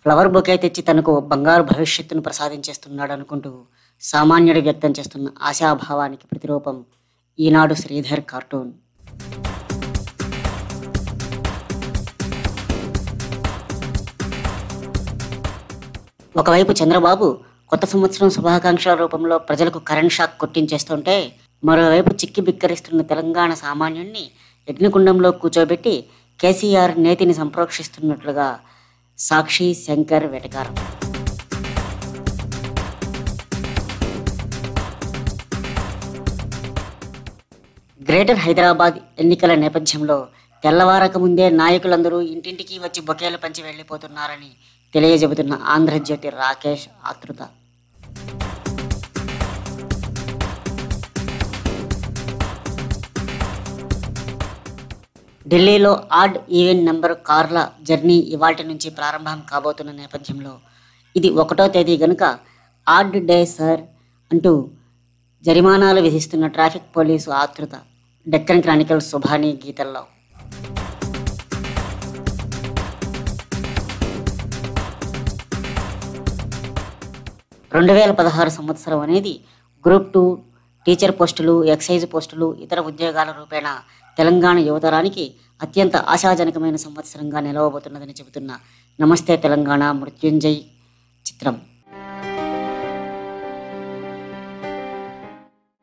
flower bouquet తెచ్చి తనకు బంగారు భవిష్యత్తును ప్రసాదించేస్తున్నాడు అనుకుంటూ సామాన్యుడు వ్యక్తం చేస్తున్న ఆశాభావానికి ప్రతిరూపం ఈనాడు శ్రీధర్ కార్టూన్ ఒకవైపు చంద్రబాబు కొత్త సంవత్సరం శుభాకాంక్షల రూపంలో ప్రజలకు కరెంట్ షాక్ కొట్టించేస్తుంటే మరోవైపు చిక్కి బిక్కరిస్తున్న తెలంగాణ సామాన్యుణ్ణి యజ్ఞకుండంలో కూర్చోబెట్టి కేసీఆర్ నేతిని సంప్రోక్షిస్తున్నట్లుగా సాక్షి శంకర్ వెటకారం గ్రేటర్ హైదరాబాద్ ఎన్నికల నేపథ్యంలో తెల్లవారక ముందే నాయకులందరూ ఇంటింటికి వచ్చి బొకేలు పంచి వెళ్ళిపోతున్నారని తెలియజెబుతున్న ఆంధ్రజ్యోతి రాకేష్ ఆతృత ఢిల్లీలో ఆడ్ ఈవెన్ నెంబర్ కార్ల జర్నీ ఇవాటి నుంచి ప్రారంభం కాబోతున్న నేపథ్యంలో ఇది ఒకటో తేదీ గనుక ఆడ్ డే సార్ అంటూ జరిమానాలు విధిస్తున్న ట్రాఫిక్ పోలీసు ఆతృత డెక్కన్ క్రానికల్ సుభాని గీతల్లో రెండు వేల పదహారు సంవత్సరం అనేది గ్రూప్ టూ టీచర్ పోస్టులు ఎక్సైజ్ పోస్టులు ఇతర ఉద్యోగాల రూపేణ తెలంగాణ యువతరానికి అత్యంత ఆశాజనకమైన సంవత్సరంగా నిలవబోతున్నదని చెబుతున్న నమస్తే తెలంగాణ మృత్యుంజయ్ చిత్రం